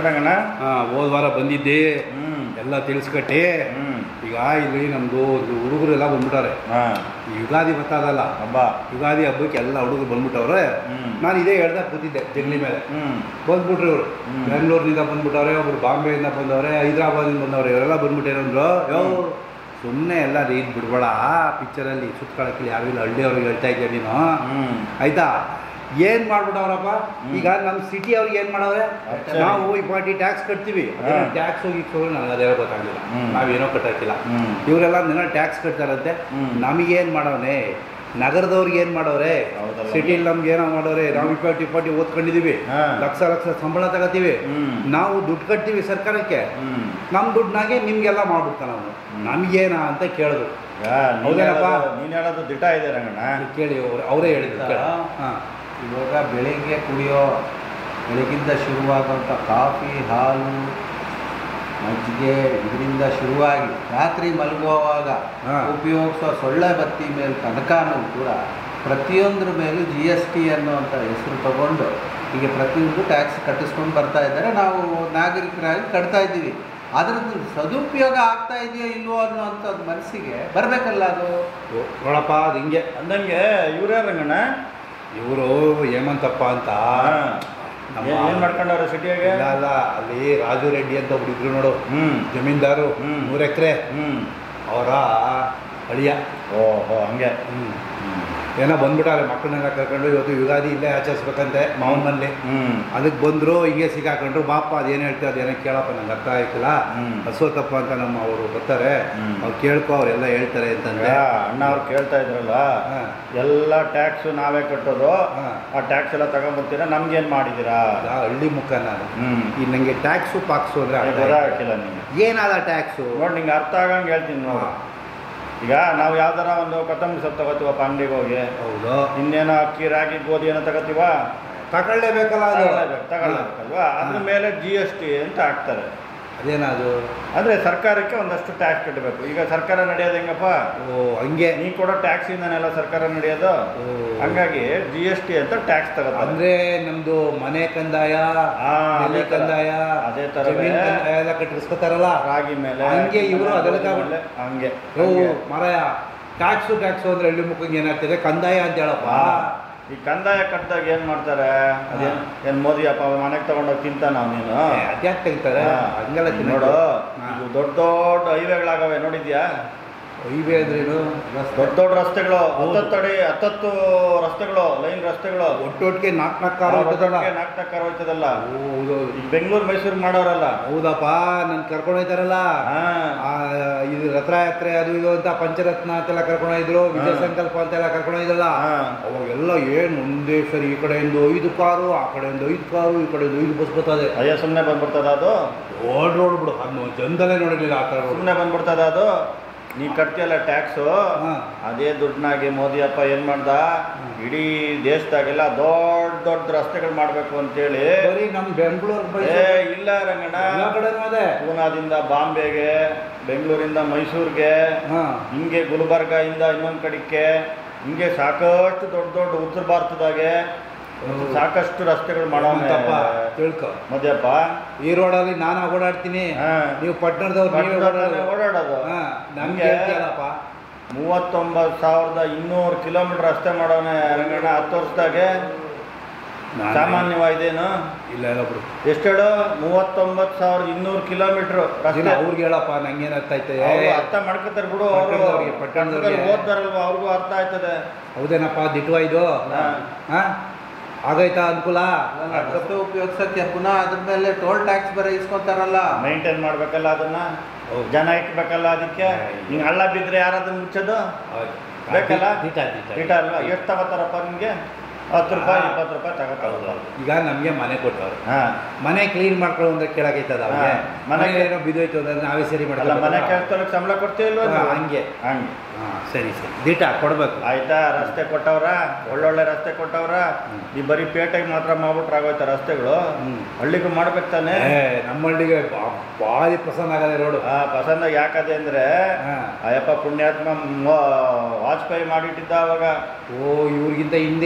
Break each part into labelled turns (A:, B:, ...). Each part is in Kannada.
A: ರಂಗಣ್ಣ
B: ಹೋದ ವಾರ ಬಂದಿದ್ದೆ
A: ಹ್ಮ್
B: ಎಲ್ಲ ತಿಳಿಸ್ಕಟ್ಟಿ
A: ಹ್ಮ್
B: ಈಗ ಇಲ್ಲಿ ನಮ್ಮದು ಒಂದು ಹುಡುಗರೆಲ್ಲ ಬಂದ್ಬಿಟ್ಟಾರೆ
A: ಹಾ
B: ಈ ಯುಗಾದಿ ಬರ್ತದಲ್ಲ
A: ಹಬ್ಬ
B: ಯುಗಾದಿ ಹಬ್ಬಕ್ಕೆ ಎಲ್ಲ ಹುಡುಗರು ಬಂದ್ಬಿಟ್ಟವ್ರೆ
A: ಹ್ಮ್.
B: ನಾನು ಇದೇ ಹೇಳ್ದೆ ಕೂತಿದ್ದೆ ಜಗಲಿ ಮೇಲೆ
A: ಹ್ಮ್
B: ಬಂದ್ಬಿಟ್ರು ಇವರು
A: ಹ್ಮ್.
B: ಬೆಂಗಳೂರಿನಿಂದ ಬಂದ್ಬಿಟ್ಟವ್ರೆ ಒಬ್ರು ಬಾಂಬೆಯಿಂದ ಬಂದವ್ರೆ ಹೈದ್ರಾಬಾದಿಂದ ಬಂದವ್ರೆ ಇವರೆಲ್ಲ ಬಂದ್ಬಿಟ್ಟೇನಂದ್ರು ಯೋ ಸುಮ್ಮನೆ ಎಲ್ಲ ರೀತ್ ಬಿಡ್ಬೇಡ ಪಿಕ್ಚರಲ್ಲಿ ಸುತ್ಕೊಳಕ್ಕೆ ಯಾರು ಇಲ್ಲ ಹಳ್ಳಿಯವ್ರಿಗೆ ಹೇಳ್ತಾ ಇದ್ದೆ ನೀನು
A: ಹ್ಮ್
B: ಆಯ್ತಾ ಏನ್ ಮಾಡ್ಬಿಟ್ಟವ್ರಪ್ಪ ಈಗ ನಮ್ಮ ಸಿಟಿ ಅವ್ರಿಗೆ ಏನ್ ಮಾಡವ್ರೆ
A: ಅಚ್ಚಾ.
B: ನಾವು ಈ ಪಾರ್ಟಿ ಟ್ಯಾಕ್ಸ್ ಕಟ್ತೀವಿ
A: ಹಾ.
B: ಟ್ಯಾಕ್ಸ್ ಹೋಗಿ ನನಗೆ ಅದೇ ಗೊತ್ತಾಗಿಲ್ಲ
A: ಹ್ಮ್.
B: ನಾವೇನೋ ಕಟ್ಟಾಕಿಲ್ಲ
A: ಹ್ಮ್
B: ಇವರೆಲ್ಲ ದಿನ ಟ್ಯಾಕ್ಸ್ ಕಟ್ತಾರಂತೆ
A: ಹ್ಮ್.
B: ನಮಗೇನ್ ಮಾಡವ್ನೆ ನಗರದವ್ರಿಗೆ ಏನ್ ಮಾಡವ್ರೆ
A: ಹೌದಲ್ಲ.
B: ಸಿಟಿಲಿ ನಮ್ಗೆ ಏನೋ ಮಾಡವ್ರೆ ನಾವು ಇಪ್ಪತ್ತು ಇಪ್ಪತ್ತು ಓದ್ಕೊಂಡಿದೀವಿ
A: ಹಾ.
B: ಲಕ್ಷ ಲಕ್ಷ ಸಂಬಳ ತಗೋತೀವಿ
A: ಹ್ಮ್.
B: ನಾವು ದುಡ್ಡು ಕಟ್ತೀವಿ ಸರ್ಕಾರಕ್ಕೆ
A: ಹ್ಮ್
B: ನಮ್ಮ ದುಡ್ಡನ್ನಾಗೆ ನಿಮ್ಗೆಲ್ಲ ಮಾಡ್ಬಿಡ್ತಾನ ಅವನು ನಮಗೇನಾ ಅಂತ ಕೇಳಿದ್ರು
A: ಈಗ ನೀನ್
B: ಹೌದೇನಪ್ಪ?
A: ಹೇಳೋದು- ನೀನ್ ಹೇಳೋದು ದಿಟ ಇದೆ ರಂಗಣ್ಣ
B: ಕೇಳಿ ಅವ್ರು ಅವರೇ ಹೇಳಿದ್ರು ಕೇಳಿ. ಹಾ
C: ಇವಾಗ ಬೆಳಿಗ್ಗೆ ಕುಡಿಯೋ ಬೆಳಗಿಂದ ಶುರುವಾಗುವಂಥ ಕಾಫಿ ಹಾಲು ಮಜ್ಜಿಗೆ ಇದರಿಂದ ಶುರುವಾಗಿ ರಾತ್ರಿ ಮಲಗುವಾಗ
B: ಹಾ.
C: ಉಪಯೋಗಿಸೋ ಸೊಳ್ಳೆ ಬತ್ತಿ ಮೇಲೆ ತನಕನೂ ಕೂಡ ಪ್ರತಿಯೊಂದ್ರ ಮೇಲೂ ಜಿ ಎಸ್ ಟಿ ಅನ್ನುವಂಥ ಹೆಸರು ತಗೊಂಡು ಈಗ ಪ್ರತಿಯೊಂದು ಟ್ಯಾಕ್ಸ್ ಕಟ್ಟಿಸ್ಕೊಂಡು ಬರ್ತಾ ಇದ್ದಾರೆ ನಾವು ನಾಗರಿಕರಾಗಿ ಕಟ್ತಾ ಇದ್ದೀವಿ ಅದರದ್ದು ಸದುಪಯೋಗ ಆಗ್ತಾ ಇದೆಯೋ ಇಲ್ವೋ ಅನ್ನೋಂಥದ್ದು ಮನಸ್ಸಿಗೆ ಬರಬೇಕಲ್ಲ ಅದು
B: ಓ, ನೋಡಪ್ಪ ಅದು ಹಿಂಗೆ
A: ಅಂದಂಗೆ ಇವ್ರೇ ರಂಗಣ್ಣ
B: ಇವರು ಹೇಮಂತಪ್ಪ ಅಂತ ನಮ್ಮ
A: ಏನ್ ಏನ್ ಮಾಡ್ಕೊಂಡವ್ರೆ ಸಿಟಿಯಾಗೆ
B: ಇಲ್ಲ ಅಲ್ಲ ಅಲ್ಲಿ ರಾಜು ರೆಡ್ಡಿ ಅಂತ ಒಬ್ರು ಇದ್ರು ನೋಡು
A: ಹ್ಮ್
B: ಜಮೀನ್ದಾರು
A: ಹ್ಮ್.
B: ಮೂರು ಎಕರೆ
A: ಹ್ಮ್
B: ಅವರ ಅಳಿಯ
A: ಓಹೋ ಹಂಗೆ
B: ಹ್ಮ್.
A: ಹ್ಮ್
B: ಏನೋ ಬಂದ್ಬಿಟ್ಟಾರೆ ಮಕ್ಕಳನ್ನೆಲ್ಲ ಕರ್ಕೊಂಡು ಇವತ್ತು ಯುಗಾದಿ ಇಲ್ಲೇ ಆಚರಿಸ್ಬೇಕಂತೆ ಮಾವನ ಮನೇಲಿ
A: ಹ್ಮ್
B: ಅದಕ್ಕೆ ಬಂದ್ರು ಹಿಂಗೆ ಸಿಕ್ಕಾಕೊಂಡ್ರು ಬಾಪ ಅದೇನು ಹೇಳ್ತಾರೆ ಅದೇನೋ ಕೇಳಪ್ಪ ನಂಗೆ ಅರ್ಥ ಆಯ್ತಿಲ್ಲ
A: ಹ್ಮ್.
B: ಅಶ್ವತ್ಥಪ್ಪ ಅಂತ ನಮ್ಮ ಅವರು ಬರ್ತಾರೆ
A: ಹ್ಮ್.
B: ಅವ್ರು ಕೇಳ್ಕೊ ಅವ್ರೆಲ್ಲ ಹೇಳ್ತಾರೆ ಅಂತಂದ್ರೆ
A: ಈಗ ಅಣ್ಣ ಅವ್ರು ಕೇಳ್ತಾ ಇದ್ರಲ್ಲ
B: ಹಾ.
A: ಎಲ್ಲ ಟ್ಯಾಕ್ಸ್ ನಾವೇ ಕಟ್ಟೋದು
B: ಹಾ.
A: ಆ ಟ್ಯಾಕ್ಸ್ ಎಲ್ಲ ತಗೊಂಡ್ಬರ್ತೀರಾ ನಮ್ಗೇನ್ ಮಾಡಿದೀರಾ
B: ಆ ಹಳ್ಳಿ ಮುಖ ನಾನು
A: ಹ್ಮ್
B: ಈ ನಂಗೆ ಟ್ಯಾಕ್ಸು ಪಾಕ್ಸು ಅಂದ್ರೆ ಅರ್ಥ ಆಯ್ತು.
A: ಗೊತ್ತಾಗ್ತಿಲ್ಲ ನಿಮ್ಗೆ
B: ಏನಾದ ಟ್ಯಾಕ್ಸು
A: ನೋಡಿ ನಿಂಗೆ ಅರ್ಥ ಆಗಂಗೆ ಹೇಳ್ತೀನಿ ನೋಡು ಈಗ ನಾವು ಯಾವ್ದಾರ ಒಂದು ಕೊತ್ತಂಬರಿ ಸೊಪ್ಪು ತಗೋತೀವಪ್ಪ ಅಂಗಡಿಗೆ ಹೋಗಿ
B: ಹೌದು
A: ಇನ್ನೇನೋ ಅಕ್ಕಿ ರಾಗಿ ಗೋಧಿ ಏನೋ ತಗೋತೀವ
B: ತಗೊಳ್ಳೇಬೇಕಲ್ಲ ಅದು
A: ತಗೊಳ್ಳೇಬೇಕು ತಗೊಳ್ಳೇಬೇಕಲ್ವಾ ಅದ್ರ ಮೇಲೆ ಜಿ ಎಸ್ ಟಿ ಅಂತ ಹಾಕ್ತಾರೆ
B: ಅದೇನದು
A: ಅಂದ್ರೆ ಸರ್ಕಾರಕ್ಕೆ ಒಂದಷ್ಟು ಟ್ಯಾಕ್ಸ್ ಕಟ್ಟಬೇಕು ಈಗ ಸರ್ಕಾರ ನಡೆಯೋದು ಹೆಂಗಪ್ಪ
B: ಓ ಹಂಗೆ
A: ನೀ ಕೊಡೋ ಟ್ಯಾಕ್ಸ್ ಇಂದನೆಲ್ಲ ಸರ್ಕಾರ ನಡೆಯೋದು
B: ಓ.
A: ಹಂಗಾಗಿ ಜಿ ಎಸ್ ಟಿ ಅಂತ ಟ್ಯಾಕ್ಸ್ ತಗೋತಾರೆ
B: ಅಂದ್ರೆ ನಮ್ದು ಮನೆ ಕಂದಾಯ
A: ಆ,
B: ನೆಲೆ
A: ಅದೇ ತರ.
B: ಕಂದಾಯ
A: ಅದೇ ತರವೇ.
B: ಜಮೀನ್ ಕಂದಾಯ ಎಲ್ಲ ಕಟ್ಟಿಸ್ಕೊತಾರಲ್ಲ
A: ರಾಗಿ ಮೇಲೆ
B: ಹಂಗೆ ಇವ್ರು ಅದೆಲ್ಲ
A: ಗೋಧಿ
B: ತಗೊಂಡು-
A: ಮೇಲೆ ಹಂಗೆ
B: ಓ
A: ಹಂಗೆ.
B: ಮರಾಯ ಟ್ಯಾಕ್ಸು ಟ್ಯಾಕ್ಸು ಅಂದ್ರೆ ಹಳ್ಳಿ ಮುಖಂಗೆ ಏನಾಗ್ತದೆ ಕಂದಾಯ ಅಂತ ಹೇಳಪ್ಪ
A: ಆ, ಈ ಕಂದಾಯ ಕಟ್ಟಿದಾಗ ಏನ್ ಮಾಡ್ತಾರೆ ಅದೇನ್ ಏನ್ ಮೋದಿ ಅಪ್ಪ ಮನೆಗೆ ತಗೊಂಡೋಗಿ ತಿಂತಾನ ನೀನು
B: ಅದ್ಯಾಕೆ ತೆಗಿತಾರೆ
A: ಹಾ.
B: ಹಂಗೆಲ್ಲ
A: ನೋಡು
B: ಹಾ.
A: ಇದು ದೊಡ್ಡ ದೊಡ್ಡ ಹೈವೇಗಳಾಗವೆ ನೋಡಿದ್ಯಾ
B: ಹೈವೇ ಅಂದ್ರೇನು
A: ದೊಡ್ಡ ದೊಡ್ಡ ರಸ್ತೆಗಳು ಹತ್ತತ್ತು ಅಡಿ ಹತ್ತತ್ತು ರಸ್ತೆಗಳು ಲೈನ್ ರಸ್ತೆಗಳು
B: ಒಟ್ಟೊಟ್ಟಿಗೆ ನಾಲ್ಕು ನಾಲ್ಕು ಕಾರು ಹೋಗ್ತದಲ್ಲ
A: ನಾಲ್ಕು ನಾಲ್ಕು ಕಾರ್ ಹೋಯ್ತದಲ್ಲ
B: ಓ, ಹೌದು
A: ಈಗ ಬೆಂಗಳೂರು ಮೈಸೂರು ಮಾಡೋರಲ್ಲ
B: ಹೌದಪ್ಪ ನನ್ ಕರ್ಕೊಂಡು ಹೋಯ್ತಾರಲ್ಲ
A: ಹಾ.
B: ಆ, ಇದು ರಥಯಾತ್ರೆ ಅದು ಇದು ಅಂತ ಪಂಚರತ್ನ ಅಂತೆಲ್ಲ ಕರ್ಕೊಂಡು ಹೋಯ್ದ್ರು ವಿಜಯ ಸಂಕಲ್ಪ ಅಂತೆಲ್ಲ ಕರ್ಕೊಂಡು ಹೋಯ್ದಲ್ಲ
A: ಹಾ.
B: ಅವಾಗೆಲ್ಲ ಏನು ಒಂದೇ ಸರಿ ಈ ಕಡೆಯಿಂದ ಐದು ಕಾರು ಆ ಕಡೆಯಿಂದ ಐದು ಕಾರು ಈ ಕಡೆಯಿಂದ ಐದು ಬಸ್ ಬರ್ತದೆ
A: ಅಯ್ಯ ಸುಮ್ಮನೆ ಬಂದ್ಬಿಡ್ತದ ಅದು
B: ರೋಡ್ ರೋಡ್ ಬಿಡು ಅದು ಜನದಲ್ಲೇ ನೋಡಿರ್ಲಿಲ್ಲ ಆ ಥರ ರೋಡ್
A: ಸುಮ್ಮನೆ ಬಂದ್ಬಿಡ್ತದ ಅದು ನೀ ಕಟ್ತಿಯಲ್ಲ ಟ್ಯಾಕ್ಸು
B: ಹಾ.
A: ಅದೇ ದುಡ್ಡನ್ನಾಗಿ ಮೋದಿ ಅಪ್ಪ ಏನ್ ಮಾಡ್ದ ಇಡೀ ದೇಶದಾಗೆಲ್ಲ ದೊಡ್ಡ ದೊಡ್ಡ ರಸ್ತೆಗಳು ಮಾಡ್ಬೇಕು ಅಂತೇಳಿ
B: ಬರೀ ನಮ್ ಬೆಂಗಳೂರು
A: ಏ ಇಲ್ಲ ರಂಗಣ್ಣ
B: ಎಲ್ಲ ಕಡೆನೂ ಅದೇ
A: ಪೂನಾದಿಂದ ಬಾಂಬೆಗೆ ಬೆಂಗಳೂರಿಂದ ಮೈಸೂರಿಗೆ
B: ಹಾ
A: ಹಿಂಗೆ ಗುಲ್ಬರ್ಗ ಇಂದ ಇನ್ನೊಂದ್ ಕಡೆಗೆ ಹಿಂಗೆ ಸಾಕಷ್ಟು ದೊಡ್ಡ ದೊಡ್ಡ ಉತ್ತರ ಭಾರತದಾಗೆ
B: ಹೌದು.
A: ಸಾಕಷ್ಟು ರಸ್ತೆಗಳು ಮಾಡೋಣ
B: ತಪ್ಪ ತಿಳ್ಕೊ
A: ಮದ್ಯಪ್ಪ
B: ಈ ರೋಡಲ್ಲಿ ನಾನು ಓಡಾಡ್ತೀನಿ
A: ಹಾ.
B: ನೀವು ಪಟ್ಟಣದವ್ರು ನೀವೇ
A: ಪಟ್ಟಣದಲ್ಲೇ
B: ಓಡಾಡೋದು.
A: ಓಡಾಡೋದು
B: ಹಾ ನಮ್ಗೆ
A: ನಮ್ಗೆ
B: ಹೇಳ್ತೀಯಲ್ಲಪ್ಪ
A: ಮೂವತ್ತೊಂಬತ್ತು ಸಾವಿರದ ಇನ್ನೂರು ಕಿಲೋಮೀಟರ್ ರಸ್ತೆ ಮಾಡೋನೆ ರಂಗಣ್ಣ ಹತ್ತು ವರ್ಷದಾಗೆ
B: ನಾನು-
A: ಸಾಮಾನ್ಯವಾದೇನು
B: ಇಲ್ಲ ಇಲ್ಲ ಬಿಡು
A: ಎಷ್ಟು ಹೇಳು ಮೂವತ್ತೊಂಬತ್ತು ಸಾವಿರದ ಇನ್ನೂರು ಕಿಲೋಮೀಟರ್
B: ಇಲ್ಲ
A: ರಸ್ತೆ
B: ಅವ್ರಿಗೆ ಹೇಳಪ್ಪ ನಂಗೇನ್ ಅರ್ಥ ಆಯ್ತದೆ
A: ಅವ್ರು ಅರ್ಥ ಮಾಡ್ಕೊತಾರೆ ಬಿಡು ಅವರು
B: ಪಟ್ಟಣದವ್ರಿಗೆ, ಪಟ್ಟಣದವ್ರಿಗೆ.
A: ಓದ್ತಾರಲ್ವ ಅವ್ರಿಗೂ ಅರ್ಥ ಆಯ್ತದೆ
B: ಹೌದೇನಪ್ಪ ದಿಟ್ವ ಇದು
A: ಹಾ.
B: ಹಾ ಆಗೈತಾ ಅನುಕೂಲ
C: ಅಲ್ಲ, ರಸ್ತೆ ಉಪಯೋಗಿಸಕ್ಕೆ ಪುನಃ ಅದ್ರ ಮೇಲೆ ಟೋಲ್ ಟ್ಯಾಕ್ಸ್ ಬೇರೆ ಇಸ್ಕೊತಾರಲ್ಲ
A: ಮೈಂಟೈನ್ ಮಾಡ್ಬೇಕಲ್ಲ ಅದನ್ನ
B: ಹೌದು.
A: ಜನ ಇಕ್ಬೇಕಲ್ಲ ಅದಕ್ಕೆ ಹಿಂಗ್ ಹಳ್ಳ ಬಿದ್ರೆ ಯಾರಾದ್ರೂ ಮುಚ್ಚೋದು ಬೇಕಲ್ಲ
B: ದಿಟ, ದಿಟ.
A: ದಿಟ ಅಲ್ವಾ ಎಷ್ಟು ತಗೋತಾರಪ್ಪ ನಿಮ್ಗೆ ಹತ್ತು ರೂಪಾಯಿ ಇಪ್ಪತ್ತು ರೂಪಾಯಿ ತಗೋತಾರಲ್ಲ
B: ಈಗ ನಮ್ಗೆ ಮನೆ ಕೊಟ್ಟವ್ರು
A: ಹಾ
B: ಮನೆ ಕ್ಲೀನ್ ಮಾಡ್ಕೊಳ್ಳೋ ಅಂದ್ರೆ ಕೇಳಾಗೈತದ ಅವ್ರಿಗೆ
A: ಹಾ. ಮನೆ
B: ಮನೆ ಏನೋ ಬಿದ್ದೋಯ್ತು ಅಂದ್ರೆ ನಾವೇ ಸರಿ
A: ಅಲ್ಲ ಮನೆ
B: ಮಾಡ್ಕೊಳ್ಳೋದು
A: ಕೆಲಸದವ್ರಿಗೆ ಸಂಬಳ ಕೊಡ್ತೀವಿಲ್ವ
B: ಹಾ, ಹಂಗೆ.
A: ಹಂಗೆ
B: ಹಾ ಸರಿ ಸರಿ ದಿಟ ಕೊಡ್ಬೇಕು
A: ಆಯ್ತಾ ರಸ್ತೆ ಕೊಟ್ಟವ್ರ ಒಳ್ಳೊಳ್ಳೆ ರಸ್ತೆ ಕೊಟ್ಟವ್ರ ಈ ಬರೀ ಪೇಟೆಗೆ ಮಾತ್ರ ಮಾಡ್ಬಿಟ್ರೆ ಆಗೋಯ್ತ ರಸ್ತೆಗಳು
B: ಹ್ಮ್.
A: ಹಳ್ಳಿಗೂ ಮಾಡ್ಬೇಕು ತಾನೆ
B: ಏ ನಮ್ಮಳ್ಳಿಗೆ ಬಾ- ಭಾರಿ ಪ್ರಸನ್ನ ಆಗದೆ ರೋಡು
A: ಆ ಪಸಂದ ಯಾಕದೆ ಅಂದ್ರೆ
B: ಹಾ.
A: ಅಯ್ಯಪ್ಪ ಪುಣ್ಯಾತ್ಮ ಮ- ವಾಜಪೇಯಿ ಮಾಡಿಟ್ಟಿದ್ದ ಅವಾಗ
B: ಓ ಇವ್ರಿಗಿಂತ ಹಿಂದೆ ಇದ್ದಲ್ಲ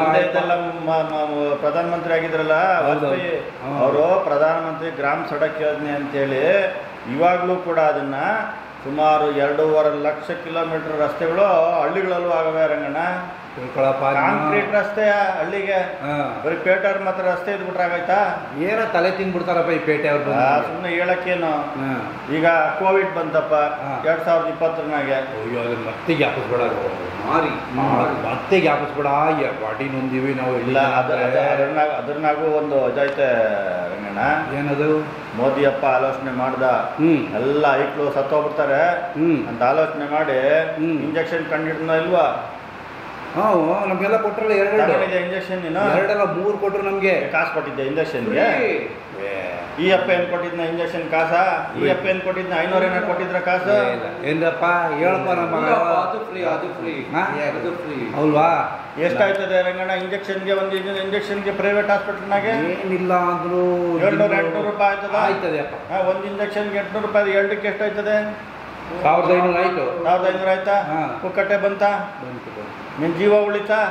A: ತಂದೆ ಇದ್ದೆಲ್ಲ ಮ- ಮ- ಪ್ರಧಾನಮಂತ್ರಿ ಆಗಿದ್ರಲ್ಲ
B: ಹೌದು.
A: ವಾಜಪೇಯಿ
B: ಹಾ.
A: ಅವರು ಪ್ರಧಾನಮಂತ್ರಿ ಗ್ರಾಮ ಸಡಕ್ ಯೋಜನೆ ಅಂತೇಳಿ ಇವಾಗಲೂ ಕೂಡ ಅದನ್ನ ಸುಮಾರು ಎರಡೂವರೆ ಲಕ್ಷ ಕಿಲೋಮೀಟರ್ ರಸ್ತೆಗಳು ಹಳ್ಳಿಗಳಲ್ಲೂ ಆಗವೆ ರಂಗಣ್ಣ
B: ತಿಳ್ಕೊಳಪ್ಪ ನೀನು.
A: ಕಾಂಕ್ರೀಟ್ ರಸ್ತೆ ಹಳ್ಳಿಗೆ
B: ಹಾ.
A: ಬರೀ ಪೇಟರ್ ಮಾತ್ರ ರಸ್ತೆ ಇದ್ಬಿಟ್ರೆ ಆಗಾಯ್ತಾ
B: ಏನೋ ತಲೆ ತಿಂದ್ಬಿಡ್ತಾರಪ್ಪ ಈ ಪೇಟೆ ಅವ್ರು
A: ಆ,
B: ಬಂದು
A: ಸುಮ್ನೆ ಹೇಳಕ್ಕೇನು
B: ಹಾ.
A: ಈಗ ಕೋವಿಡ್ ಬಂತಪ್ಪ
B: ಹಾ.
A: ಎರಡ್ ಸಾವಿರದ ಇಪ್ಪತ್ತರನಾಗೆ
B: ಅಯ್ಯೋ ಅದನ್ನ ಮತ್ತೆ ಜ್ಞಾಪಿಸ್ಬೇಡ ಮಾರಿ ಮತ್ತೆ ಜ್ಞಾಪಿಸ್ಬೇಡ ಯ- ಬಾಡಿ ನೊಂದಿವಿ ನಾವು
A: ಇಲ್ಲ ಅದ ಅದ- ಅದ್ರನಾಗ ಅದ್ರನಾಗೂ ಒಂದು ಇದಾಯ್ತೆ ರಂಗಣ್ಣ
B: ಏನದು
A: ಮೋದಿ ಅಪ್ಪ ಆಲೋಚನೆ ಮಾಡ್ದ
B: ಹ್ಮ್
A: ಎಲ್ಲ ಐಕ್ಳು ಸತ್ತೋಗ್ಬಿಡ್ತಾರೆ
B: ಹ್ಮ್
A: ಅಂತ ಆಲೋಚನೆ ಮಾಡಿ
B: ಹ್ಮ್.
A: ಇಂಜೆಕ್ಷನ್ ಕಂಡಿಡ್ನ ಇಲ್ವಾ
B: ಹಾ ನಮ್ಗೆಲ್ಲ ಕೊಟ್ರಲ್ಲ ಎರಡೆರಡು
A: ತಗೊಂಡಿದ್ದೆ ಇಂಜೆಕ್ಷನ್ ನೀನು
B: ಎರಡಲ್ಲ ಮೂರು ಕೊಟ್ರು ನಮ್ಗೆ
A: ಕಾಸು ಕೊಟ್ಟಿದ್ದೆ ಇಂಜೆಕ್ಷನ್ಗೆ ಈ ಅಪ್ಪ ಏನ್ ಕೊಟ್ಟಿದ್ನ ಇಂಜೆಕ್ಷನ್ ಕಾಸ ಈ ಅಪ್ಪ ಏನ್ ಕೊಟ್ಟಿದ್ನ ಐನೂರ ಏನಾರು ಕೊಟ್ಟಿದ್ರ ಕಾಸು
B: ಏನಪ್ಪ ಹೇಳಪ್ಪ ನಮ್ಮ ಮಗ
C: ಅದು ಫ್ರೀ ಅದು ಫ್ರೀ
B: ಹಾ?
C: ಅದು ಫ್ರೀ
B: ಅಲ್ವಾ
A: ಎಷ್ಟಾಯ್ತದೆ ರಂಗಣ್ಣ ಇಂಜೆಕ್ಷನ್ಗೆ ಒಂದು ಇಂಜೆಕ್ಷನ್ಗೆ ಪ್ರೈವೇಟ್ ಹಾಸ್ಪಿಟಲ್ನಾಗೆ
B: ಏನಿಲ್ಲ ಅಂದ್ರು
A: ಏಳ್ನೂರ ಎಂಟ್ನೂರು ರೂಪಾಯಿ ಆಯ್ತದ
B: ಆಯ್ತದೆ ಅಪ್ಪ
A: ಹಾ, ಒಂದ್ ಇಂಜೆಕ್ಷನ್ಗೆ ಎಂಟ್ನೂರು ರೂಪಾಯಿ ಎರಡಕ್ಕೆ ಎಷ್ಟಾಯ್ತದೆ
B: ಸಾವಿರದ ಐನೂರು ಆಯ್ತು
A: ಸಾವಿರದ ಐನೂರು ಆಯ್ತಾ
B: ಹಾ.
A: ಪುಕ್ಕಟ್ಟೆ ಬಂತ
B: ಬಂತು ಬಂತು
A: ನಿನ್ ಜೀವ ಉಳಿತಾ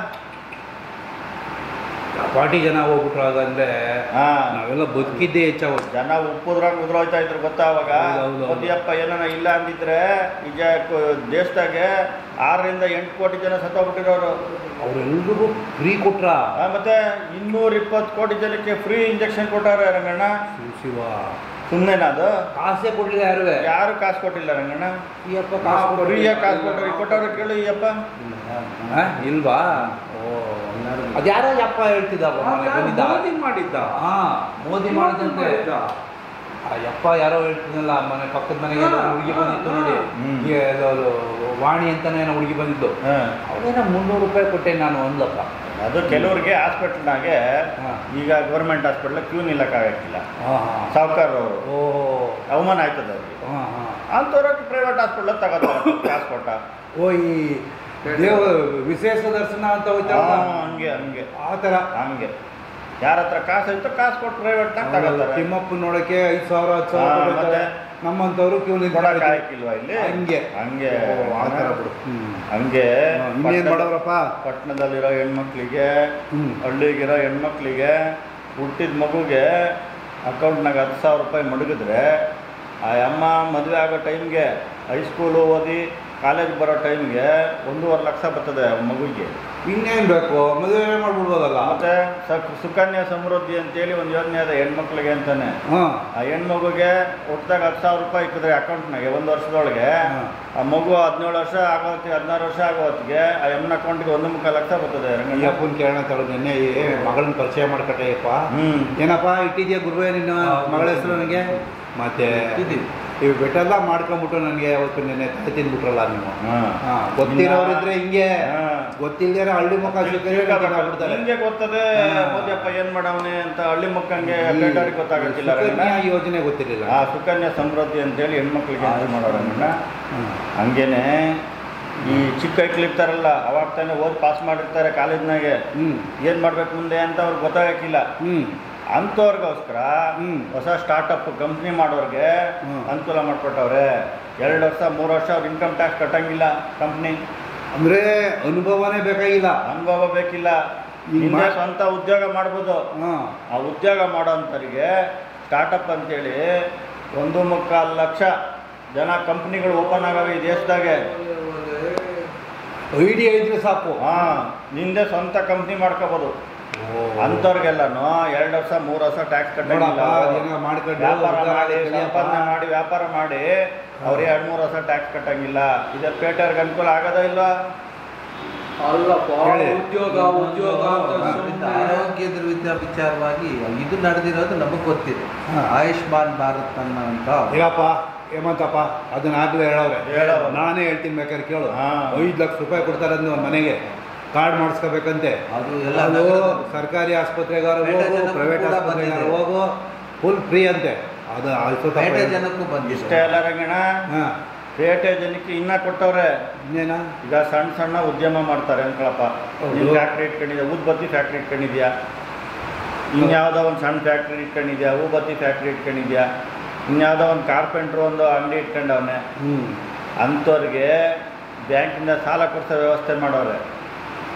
B: ಪಾರ್ಟಿ ಜನ ಹೋಗ್ಬಿಟ್ರು ಹಾಗಂದ್ರೆ
A: ಹಾ
B: ನಾವೆಲ್ಲ ಬದುಕಿದ್ದೇ ಹೆಚ್ಚಾಗೋದು
A: ಜನ ಉಪ್ಪುದ್ರಾಗ ಉದ್ರೋಯ್ತಾ ಇದ್ರು ಗೊತ್ತಾ ಅವಾಗ
B: ಹೌದು, ಹೌದು, ಹೌದು.
A: ಮೋದಿಯಪ್ಪ ಏನಾನ ಇಲ್ಲ ಅಂದಿದ್ರೆ ಈಗ ಕ- ದೇಶದಾಗೆ ಆರರಿಂದ ಎಂಟು ಕೋಟಿ ಜನ ಸತ್ತೋಗ್ಬಿಟ್ಟಿರೋರು
B: ಅವರೆಲ್ರಿಗೂ ಫ್ರೀ ಕೊಟ್ರ
A: ಆ, ಮತ್ತೆ ಇನ್ನೂರ ಇಪ್ಪತ್ತು ಕೋಟಿ ಜನಕ್ಕೆ ಫ್ರೀ ಇಂಜೆಕ್ಷನ್ ಕೊಟ್ಟಾರೆ ರಂಗಣ್ಣ
B: ಶಿವ ಶಿವ
A: ಸುಮ್ಮನೆನಾ ಅದು
B: ಕಾಸೇ ಕೊಡ್ಲಿಲ್ಲ ಯಾರುವೆ
A: ಯಾರು ಕಾಸು ಕೊಟ್ಟಿಲ್ಲ ರಂಗಣ್ಣ
B: ಈ ಅಪ್ಪ ಕಾಸು
A: ಫ್ರೀಯಾಗಿ ಕಾಸು ಕೊಟ್ಟರು ಕೊಟ್ಟವ್ರು ಕೇಳು ಈ ಅಪ್ಪ
B: ಹಾ? ಇಲ್ವಾ ಓ ಅದ್ಯಾರೋ ಯಪ್ಪ ಹೇಳ್ತಿದ್ದಪ್ಪ ಮೊನ್ನೆ ಬಂದಿದ್ದ
C: ಮೋದಿ ಮಾಡಿದ್ದ
B: ಹಾ ಮೋದಿ ಮಾಡಿದಂತೆ ಆ ಯಪ್ಪ ಯಾರೋ ಹೇಳ್ತಿದ್ನಲ್ಲ ಮನೆ ಪಕ್ಕದ ಮನೆಗೆ ಏನೋ ಹುಡುಗಿ ಬಂದಿತ್ತು ನೋಡಿ
A: ಹ್ಮ್.
B: ಈ ಅದು ವಾಣಿ ಅಂತಾನೆ ಏನೋ ಹುಡುಗಿ ಬಂದಿದ್ದು
A: ಹಾ.
B: ಅವನೇನೋ ಮುನ್ನೂರು ರೂಪಾಯಿ ಕೊಟ್ಟೆ ನಾನು ಒಂದಪ್ಪ
A: ಅದು ಕೆಲವ್ರಿಗೆ ಹಾಸ್ಪಿಟ್ಲ್ನಾಗೆ
B: ಹಾ.
A: ಈಗ ಗೌರ್ಮೆಂಟ್ ಹಾಸ್ಪಿಟ್ಲ್ ಕ್ಯೂ ನಿಲ್ಲಕ್ಕಾಗಕ್ಕಿಲ್ಲ
B: ಹಾ ಹಾ
A: ಸಾವುಕಾರವರು
B: ಓ
A: ಅವಮಾನ ಆಯ್ತದ ಅವ್ರಿಗೆ
B: ಹಾ ಹಾ
A: ಅಂಥವ್ರಿಗೆ ಪ್ರೈವೇಟ್ ಹಾಸ್ಪಿಟ್ಲ್ ತಗೋತಾರೆ ಕಾಸು ಕೊಟ್ಟ
B: ಓ ಈ ದೇವ ವಿಶೇಷ ದರ್ಶನ ಅಂತ ಹೋಯ್ತಾರಲ್ಲ
A: ಹಾ, ಹಂಗೆ ಹಂಗೆ
B: ಆ ಥರ
A: ಹಂಗೆ ಯಾರ ಹತ್ರ ಕಾಸು ಐತೋ ಕಾಸು ಕೊಟ್ಟು ಪ್ರೈವೇಟ್ನಾಗ ತಗೋತಾರೆ
B: ತಿಮ್ಮಪ್ಪ ನೋಡಕ್ಕೆ ಐದು ಸಾವಿರ ಹತ್ತು ಸಾವಿರ
A: ಹಾ,
B: ಕೊಡ್ತಾರೆ.
A: ಮತ್ತೆ?
B: ನಮ್ಮಂತವ್ರು ಕ್ಯೂ
A: ಕೊಡಕ್
B: ನಿಂತ್ಕೊಂಡಿದ್ರು.
A: ಆಯ್ಕಿಲ್ವಾ ಇಲ್ಲಿ
B: ಹಂಗೆ
A: ಹಂಗೆ
B: ಓ, ಆ ಥರ ಬಿಡು ಹ್ಮ್.
A: ಹಂಗೆ
B: ಹಾ, ಇನ್ನೇನ್
A: ಪಟ್ಟಣ-
B: ಮಾಡೋರಪ್ಪ
A: ಪಟ್ಟಣದಲ್ಲಿರೋ ಹೆಣ್ಮಕ್ಳಿಗೆ
B: ಹ್ಮ್
A: ಹಳ್ಳಿಗಿರೋ ಹೆಣ್ಮಕ್ಳಿಗೆ ಹುಟ್ಟಿದ ಮಗುಗೆ ಅಕೌಂಟ್ನಾಗ ಹತ್ತು ಸಾವಿರ ರೂಪಾಯಿ ಮಡಗಿದ್ರೆ ಆ ಅಮ್ಮ ಮದುವೆ ಆಗೋ ಟೈಮ್ಗೆ ಹೈಸ್ಕೂಲು ಓದಿ ಕಾಲೇಜ್ ಬರೋ ಟೈಮ್ಗೆ ಒಂದೂವರೆ ಲಕ್ಷ ಬರ್ತದೆ ಆ ಮಗುಗೆ
B: ಇನ್ನೇನ್ ಬೇಕು ಮದುವೆ ಮಾಡ್ಬಿಡ್ಬೋದಲ್ಲ
A: ಮತ್ತೆ ಸ- ಸುಕನ್ಯಾ ಸಮೃದ್ಧಿ ಅಂತೇಳಿ ಒಂದು ಯೋಜನೆ ಇದೆ ಹೆಣ್ಮಕ್ಳಿಗೆ ಅಂತಾನೆ
B: ಹಾ
A: ಆ ಹೆಣ್ಮಗುಗೆ ಹುಟ್ಟಿದಾಗ ಹತ್ತು ಸಾವಿರ ರೂಪಾಯಿ ಇಕ್ಕಿದ್ರೆ ಅಕೌಂಟ್ನಾಗೆ ಒಂದು ವರ್ಷದೊಳಗೆ
B: ಹಾ.
A: ಆ ಮಗು ಹದಿನೇಳು ವರ್ಷ ಆಗೋ ಹೊತ್ತಿಗೆ ಹದಿನಾರು ವರ್ಷ ಆಗೋ ಹೊತ್ತಿಗೆ ಆ ಎಮ್ಮನ ಅಕೌಂಟ್ಗೆ ಒಂದು ಮುಕ್ಕಾಲು ಲಕ್ಷ ಬರ್ತದೆ
B: ಈ
A: ರಂಗಣ್ಣ
B: ಅಪ್ಪನ ಕೇಳೋಣ ತಗೊಳ್ಳಿ ನೆನ್ನೆ ಈ ಮಗಳನ್ನ ಪರಿಚಯ ಮಾಡ್ಕಟ್ಟೆಯಪ್ಪ
A: ಹ್ಮ್
B: ಏನಪ್ಪ ಇಟ್ಟಿದ್ಯಾ ಗುರುವೇ ನಿನ್ನ
C: ಹೌದು.
B: ಮಗಳ ಹೆಸರು ನನಗೆ ಮತ್ತೆ
C: ಇದ್ದೀವಿ.
B: ಇವು ಬೆಟ್ಟೆಲ್ಲ ಮಾಡ್ಕೊಂಬಿಟ್ಟು ನನಗೆ ಅವತ್ತು ನೆನ್ನೆ ತಲೆ ತಿಂದ್ಬಿಟ್ರಲ್ಲ ನೀವು
A: ಹಾ.
B: ಹಾ ಗೊತ್ತಿರೋರಿದ್ರೆ ಹಿಂಗೆ
A: ಹಾ.
B: ಗೊತ್ತಿಲ್ಲದೆ ಹಳ್ಳಿ ಮುಖ ಸಿಕ್ಕರೆ ಬಿಡ್ತಾರೆ
A: ನಿಮ್ಗೆ ಗೊತ್ತದೆ
B: ಹಾ.
A: ಮೋದಿಯಪ್ಪ ಏನ್ ಮಾಡವನೆ ಅಂತ ಹಳ್ಳಿ ಮಕ್ಕಂಗೆ ಬೇಟವ್ರಿಗೆ ಗೊತ್ತಾಗಕ್ಕಿಲ್ಲ ರಂಗಣ್ಣ.
B: ಸುಕನ್ಯಾ ಯೋಜನೆ ಗೊತ್ತಿರಲಿಲ್ಲ
A: ಆ ಸುಕನ್ಯಾ ಸಮೃದ್ಧಿ ಅಂತೇಳಿ ಹೆಣ್ಮಕ್ಳಿಗೆ ಅಂತ ಮಾಡೋರಣ್ಣ
B: ಹ್ಮ್.
A: ಹಂಗೇನೆ ಈ ಚಿಕ್ಕ ಇರ್ತಾರಲ್ಲ ಅವಾಗ ತಾನೇ ಓದಿ ಪಾಸ್ ಮಾಡಿರ್ತಾರೆ ಕಾಲೇಜ್ನಾಗೆ
B: ಹ್ಮ್
A: ಏನ್ ಮಾಡ್ಬೇಕು ಮುಂದೆ ಅಂತ ಅವ್ರಿಗೆ ಗೊತ್ತಾಗಕ್ಕಿಲ್ಲ
B: ಹ್ಮ್
A: ಅಂಥವ್ರಿಗೋಸ್ಕರ
B: ಹ್ಮ್.
A: ಹೊಸ ಸ್ಟಾರ್ಟಪ್ ಕಂಪ್ನಿ ಮಾಡೋರಿಗೆ
B: ಹ್ಮ್.
A: ಅನುಕೂಲ ಮಾಡ್ಕೊಟ್ಟವ್ರೆ ಎರಡು ವರ್ಷ ಮೂರು ವರ್ಷ ಅವ್ರು ಇನ್ಕಮ್ ಟ್ಯಾಕ್ಸ್ ಕಟ್ಟಂಗಿಲ್ಲ ಕಂಪ್ನಿ
B: ಅಂದ್ರೆ ಅನುಭವನೇ ಬೇಕಾಗಿಲ್ಲ
A: ಅನುಭವ ಬೇಕಿಲ್ಲ
B: ಈಗ
A: ಹಿಂದೆ
B: ಮಾ-
A: ಸ್ವಂತ ಉದ್ಯೋಗ ಮಾಡ್ಬೋದು
B: ಹಾ
A: ಆ ಉದ್ಯೋಗ ಮಾಡೋಂಥವ್ರಿಗೆ ಸ್ಟಾರ್ಟಪ್ ಅಂತೇಳಿ ಒಂದು ಮುಕ್ಕಾಲು ಲಕ್ಷ ಜನ ಕಂಪ್ನಿಗಳು ಓಪನ್ ಆಗವೆ ಈ ದೇಶದಾಗೆ
B: ಐಡಿಯಾ ಇದ್ರೆ ಸಾಕು
A: ಹಾ ನಿಂದೆ ಸ್ವಂತ ಕಂಪ್ನಿ ಮಾಡ್ಕೋಬೋದು ಅಂಥವ್ರಿಗೆಲ್ಲನು ಎರಡು ವರ್ಷ ಮೂರು ವರ್ಷ ಟ್ಯಾಕ್ಸ್ ಕಟ್ಟಂಗಿಲ್ಲ
B: ನೋಡಪ್ಪ
A: ಅವ್ರು.
B: ಅದೇನೋ ಮಾಡ್ಕೊಂಡು
A: ವ್ಯಾಪಾರ
B: ಉದ್ಧಾರ
A: ಮಾಡಿ
B: ಕಲಿಯಪ್ಪ.
A: ಸಂಪಾದನೆ ಮಾಡಿ ವ್ಯಾಪಾರ ಮಾಡಿ ಅವ್ರು ಎರಡು ಮೂರು ವರ್ಷ ಟ್ಯಾಕ್ಸ್ ಕಟ್ಟಂಗಿಲ್ಲ ಇದು ಪೇಟೆಯವ್ರಿಗೆ ಅನುಕೂಲ ಆಗೋದೇ ಇಲ್ಲ
C: ಅಲ್ಲಪ್ಪ
B: ಹೇಳಿ.
C: ಉದ್ಯೋಗ ಉದ್ಯೋಗ ಅಂತ
B: ಹಾ.
C: ಸುಮ್ನೆ ಆರೋಗ್ಯದ ವಿಧ ವಿಚಾರವಾಗಿ ಇದು ನಡೆದಿರೋದು ನಮಗೆ ಗೊತ್ತಿದೆ
B: ಹಾ.
C: ಆಯುಷ್ಮಾನ್ ಭಾರತ್ ಅನ್ನೋಂಥ
B: ಹೇಳಪ್ಪ ಹೇಮಂತಪ್ಪ ಅದನ್ನ ಆಗ್ಲೇ ಹೇಳವ್ರೆ
A: ಹೇಳವ್ರೆ.
B: ನಾನೇ ಹೇಳ್ತೀನಿ ಬೇಕಾದ್ರೆ ಕೇಳು
A: ಹಾ.
B: ಐದು ಲಕ್ಷ ರೂಪಾಯಿ ಕೊಡ್ತಾರೆ ಅಂದು ಒಂದು ಮನೆಗೆ ಕಾರ್ಡ್ ಮಾಡಿಸ್ಕೋಬೇಕಂತೆ
C: ಅದು ಎಲ್ಲ
B: ಅದು
C: ನಗರದಲ್ಲಿ.
B: ಸರ್ಕಾರಿ ಆಸ್ಪತ್ರೆಗಾರ
C: ಪೇಟೆ
B: ಹೋಗು
C: ಜನಕ್ಕೂ
B: ಪ್ರೈವೇಟ್
C: ಕೂಡ
B: ಆಸ್ಪತ್ರೆಗಾರ
C: ಬಂದಿದೆ.
B: ಹೋಗು ಫುಲ್ ಫ್ರೀ ಅಂತೆ ಅದು ಆಯ್ತು
C: ಪೇಟೆ ಜನಕ್ಕೂ
A: ಇಷ್ಟೇ
C: ಬಂದಿದೆ
A: ಅಲ್ಲ ರಂಗಣ್ಣ
B: ಹಾ
A: ಪೇಟೆ ಜನಕ್ಕೆ ಇನ್ನ ಕೊಟ್ಟವ್ರೆ
B: ಇನ್ನೇನ
A: ಈಗ ಸಣ್ಣ ಸಣ್ಣ ಉದ್ಯಮ ಮಾಡ್ತಾರೆ ಅನ್ಕೊಳಪ್ಪ
B: ಹೌದು.
A: ನೀನು ಫ್ಯಾಕ್ಟ್ರಿ ಇಟ್ಕೊಂಡಿದ್ಯಾ ಊದ್ಬತ್ತಿ ಫ್ಯಾಕ್ಟ್ರಿ ಇಟ್ಕೊಂಡಿದ್ಯಾ ಇನ್ಯಾವುದೋ ಒಂದು ಸಣ್ಣ ಫ್ಯಾಕ್ಟ್ರಿ ಇಟ್ಕೊಂಡಿದ್ಯಾ ಹೂಬತ್ತಿ ಫ್ಯಾಕ್ಟ್ರಿ ಇಟ್ಕೊಂಡಿದ್ಯಾ ಇನ್ಯಾವುದೋ ಒಂದು ಕಾರ್ಪೆಂಟ್ರು ಒಂದು ಅಂಗಡಿ ಇಟ್ಕೊಂಡವನೆ
B: ಹ್ಮ್
A: ಅಂಥವ್ರಿಗೆ ಬ್ಯಾಂಕಿಂದ ಸಾಲ ಕೊಡ್ಸೋ ವ್ಯವಸ್ಥೆ ಮಾಡೋರೆ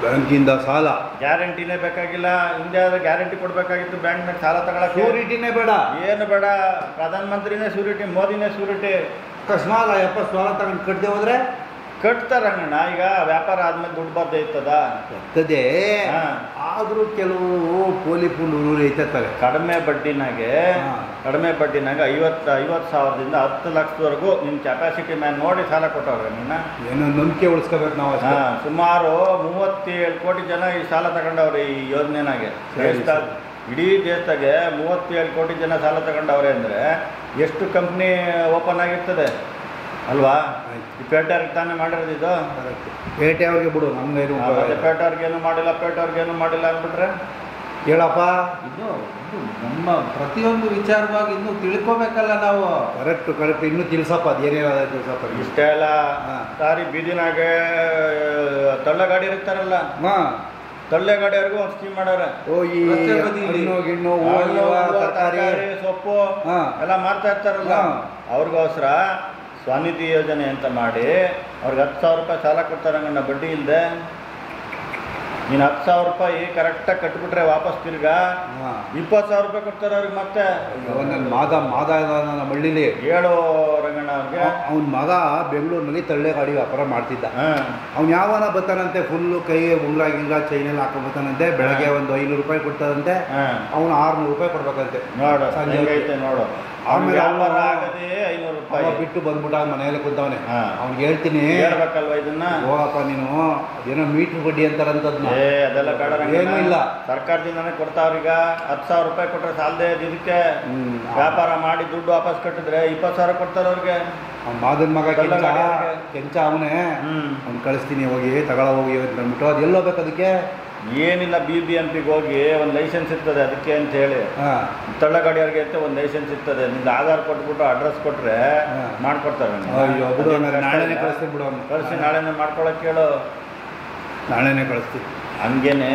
B: ಬ್ಯಾಂಕಿಂದ ಸಾಲ
A: ಗ್ಯಾರಂಟಿನೇ ಬೇಕಾಗಿಲ್ಲ ಹಿಂದೆ ಆದ್ರೆ ಗ್ಯಾರಂಟಿ ಕೊಡ್ಬೇಕಾಗಿತ್ತು ಬ್ಯಾಂಕ್ನಾಗ ಸಾಲ ತಗೊಳಕ್ಕೆ
B: ಶ್ಯೂರಿಟಿನೇ ಬೇಡ
A: ಏನು ಬೇಡ ಪ್ರಧಾನ ಮಂತ್ರಿನೇ ಸೂರಿಟಿ ಮೋದಿನೇ ಸೂರಿಟಿ
B: ಅಕಸ್ಮಾತ್ ಆ ಯಪ್ಪ ಸಾಲ ತಗೊಂಡು ಕಟ್ಟದೆ ಹೋದ್ರೆ
A: ಕಟ್ತಾರಂಗಣ್ಣ ಈಗ ವ್ಯಾಪಾರ ಆದ್ಮೇಲೆ ದುಡ್ಡು ಬರ್ದೇ ಇರ್ತದ
B: ಬರ್ತದೆ
A: ಹಾ.
B: ಆದರೂ ಕೆಲವು ಪೋಲಿ ಪುಂಡು ಐತತ್ತಾರೆ
A: ಕಡಿಮೆ ಬಡ್ಡಿನಾಗೆ
B: ಹಾ.
A: ಕಡಿಮೆ ಬಡ್ಡಿನಾಗ ಐವತ್ತು ಐವತ್ತು ಸಾವಿರದಿಂದ ಹತ್ತು ಲಕ್ಷದವರೆಗೂ ನಿಮ್ಮ ಕೆಪಾಸಿಟಿ ಮ್ಯಾನ್ ನೋಡಿ ಸಾಲ ಕೊಟ್ಟವ್ರೆ ನಿನ್ನ
B: ಏನೋ ನಂಬಿಕೆ ಉಳಿಸ್ಕೋಬೇಕು ನಾವು ಅಷ್ಟೇ
A: ಹಾ, ಸುಮಾರು ಮೂವತ್ತೇಳು ಕೋಟಿ ಜನ ಈ ಸಾಲ ತಗೊಂಡವ್ರೆ ಈ ಯೋಜನೆನಾಗೆ
B: ಸರಿ,
A: ದೇಶದಾಗ ಇಡೀ ದೇಶದಾಗೆ ಮೂವತ್ತೇಳು ಕೋಟಿ ಜನ ಸಾಲ ತಗೊಂಡವ್ರೆ ಅಂದರೆ ಎಷ್ಟು ಕಂಪ್ನಿ ಓಪನ್ ಆಗಿರ್ತದೆ ಅಲ್ವಾ
B: ಆಯ್ತು.
A: ಈ ಪೇಟೆಯವ್ರಿಗೆ ತಾನೇ ಮಾಡಿರೋದು ಇದು
B: Correct. ಪೇಟೆ ಅವ್ರಿಗೆ ಬಿಡು ನಮ್ಗೇನು
A: ಆ, ಮತ್ತೆ ಪೇಟೆಯವ್ರಿಗೇನು ಮಾಡಿಲ್ಲ ಪೇಟೆಯವ್ರಿಗೇನು ಮಾಡಿಲ್ಲ ಅಂದ್ಬಿಟ್ರೆ
B: ಹೇಳಪ್ಪ
C: ಇದು ಇದು ನಮ್ಮ ಪ್ರತಿಯೊಂದು ವಿಚಾರವಾಗಿ ಇನ್ನೂ ತಿಳ್ಕೊಬೇಕಲ್ಲ ನಾವು
B: ಕರೆಕ್ಟ್ ಕರೆಕ್ಟ್ ಇನ್ನೂ ತಿಳ್ಸಪ್ಪ ಅದೇನೇನಾದ ತಿಳ್ಸಪ್ಪ
A: ಇಷ್ಟೇ ಅಲ್ಲ
B: ಹಾ.
A: ದಾರಿ ಬೀದಿನಾಗೆ ತಳ್ಳ ಗಾಡಿ ಇರ್ತಾರಲ್ಲ
B: ಹಾಂ
A: ತಳ್ಳೆ ಗಾಡಿಯವ್ರಿಗೂ ಒಂದು ಸ್ಕೀಮ್ ಮಾಡವ್ರೆ
B: ಓ ಈ
C: ರಸ್ತೆ ಬದಿಲಿ.
B: ಹಣ್ಣು ಗಿಣ್ಣು ಹೂವು
A: ಹಣ್ಣು,
B: ಗಿವ್ವು,
A: ಹೂವು,
B: ತರಕಾರಿ
A: ತರಕಾರಿ, ಸೊಪ್ಪು
B: ಹಾ.
A: ಎಲ್ಲ ಮಾರ್ತಾ ಇರ್ತಾರಲ್ಲ
B: ಹಾ.
A: ಅವ್ರಿಗೋಸ್ಕರ ಸ್ವನಿಧಿ ಯೋಜನೆ ಅಂತ ಮಾಡಿ ಅವ್ರಿಗೆ ಹತ್ತು ಸಾವಿರ ರೂಪಾಯಿ ಸಾಲ ಕೊಡ್ತಾರಂಗಣ್ಣ ಬಡ್ಡಿ ಇಲ್ಲದೆ ನೀನು ಹತ್ತು ಸಾವಿರ ರೂಪಾಯಿ ಕರೆಕ್ಟಾಗಿ ಕಟ್ಬಿಟ್ರೆ ವಾಪಸ್ ತಿರ್ಗಾ
B: ಹಾಂ
A: ಇಪ್ಪತ್ತು ಸಾವಿರ ರೂಪಾಯಿ ಕೊಡ್ತಾರೆ ಅವ್ರಿಗೆ ಮತ್ತೆ
B: ನನ್ನ ಮಾದ ಮಾದ ಇದಾನ ನಮ್ಮ ಹಳ್ಳಿಲಿ
A: ಹೇಳು ರಂಗಣ್ಣ ಅವ್ರಿಗೆ
B: ಅವನ ಮಗ ಬೆಂಗಳೂರಿನಲ್ಲಿ ತಳ್ಳೆ ಗಾಡಿ ವ್ಯಾಪಾರ ಮಾಡ್ತಿದ್ದ
A: ಹಾಂ
B: ಅವ್ನು ಯಾವನ ಬರ್ತಾನಂತೆ ಫುಲ್ಲು ಕೈ ಉಂಗ್ರ ಗಿಂಗ್ರ ಚೈನೆಲ್ಲ ಹಾಕೊಂಡ್ ಬರ್ತಾನಂತೆ ಬೆಳಗ್ಗೆ ಒಂದು ಐನೂರು ರೂಪಾಯಿ ಕೊಡ್ತಾನಂತೆ
A: ಹಾಂ
B: ಅವನು ಆರ್ನೂರು ರೂಪಾಯಿ ಕೊಡ್ಬೇಕಂತೆ
A: ನೋಡು
B: ಸಂಜೆ
A: ಹೆಂಗೈತೆ ನೋಡು
B: ಆಮೇಲೆ
A: ಆಮೇಲೆ ವ್ಯಾಪಾರ
B: ಅವ್ನು-
A: ಆಗದೆ ಐನೂರು
B: ಅವ
A: ರೂಪಾಯಿ
B: ಬಿಟ್ಟು ಬಂದ್ಬಿಟ್ಟ ಮನೆಯಲ್ಲಿ ಕುಂತವನೆ
A: ಹಾ.
B: ಅವ್ನಿಗೆ ಹೇಳ್ತೀನಿ
A: ಹೇಳ್ಬೇಕಲ್ವಾ ಇದನ್ನ
B: ಹೋಗಪ್ಪ ನೀನು ಅದೇನೋ ಮೀಟ್ರ್ ಬಡ್ಡಿ ಅಂತಾರಂತದ್ನ
A: ಏ ಅದೆಲ್ಲ ಬೇಡ ರಂಗಣ್ಣ.
B: ಏನೂ ಇಲ್ಲ.
A: ಸರ್ಕಾರದಿಂದನೇ ಕೊಡ್ತಾವ್ರೀಗ ಹತ್ತು ಸಾವಿರ ರೂಪಾಯಿ ಕೊಟ್ರೆ ಸಾಲದೇ ಇದಕ್ಕೆ
B: ಹ್ಮ್.
A: ವ್ಯಾಪಾರ ಮಾಡಿ ದುಡ್ಡು ವಾಪಸ್ ಕಟ್ಟಿದ್ರೆ ಇಪ್ಪತ್ತು ಸಾವಿರ ಕೊಡ್ತಾರೆ ಅವ್ರಿಗೆ
B: ಅವ್ನ ಮಾದನ್ ಮಗ
A: ಎಲ್ಲ
B: ಕೆಂಚ
A: ಗಾಡಿ ಅವ್ನಿಗೆ.
B: ಕೆಂಚ ಅವನೇ
A: ಹ್ಮ್
B: ಅವ್ನು ಕಳಿಸ್ತೀನಿ ಹೋಗಿ ತಗೊಳ ಹೋಗಿ ಅಂತ ಅಂದ್ಬಿಟ್ಟು ಅದು ಎಲ್ಲಿ ಹೋಗ್ಬೇಕು ಅದಕ್ಕೆ
A: ಏನಿಲ್ಲ ಬಿ ಬಿ ಎಂ ಪಿಗೆ ಹೋಗಿ ಒಂದು ಲೈಸೆನ್ಸ್ ಇರ್ತದೆ ಅದಕ್ಕೆ ಅಂತ ಹೇಳಿ
B: ಹಾಂ
A: ತಳ್ಳ ಗಾಡಿಯವ್ರಿಗೆ ಅಂತ ಒಂದು ಲೈಸೆನ್ಸ್ ಇರ್ತದೆ ನಿಮ್ದು ಆಧಾರ್ ಕೊಟ್ಬಿಟ್ಟು ಅಡ್ರೆಸ್ ಕೊಟ್ರೆ
B: ಹಾ.
A: ಮಾಡ್ಕೊಡ್ತಾರೆ
B: ಅಯ್ಯೋ ಬಿಡು ಹಂಗಾರೆ ನಾಳೆನೇ ಕಳಿಸ್ತೀನಿ ಬಿಡು ಅವ್ನು.
A: ಕಳಿಸಿ ನಾಳೆನೇ ಮಾಡ್ಕೊಳಕ್ಕೆ ಹೇಳು
B: ನಾಳೆನೇ ಕಳಿಸ್ತೀನಿ
A: ಹಂಗೇನೆ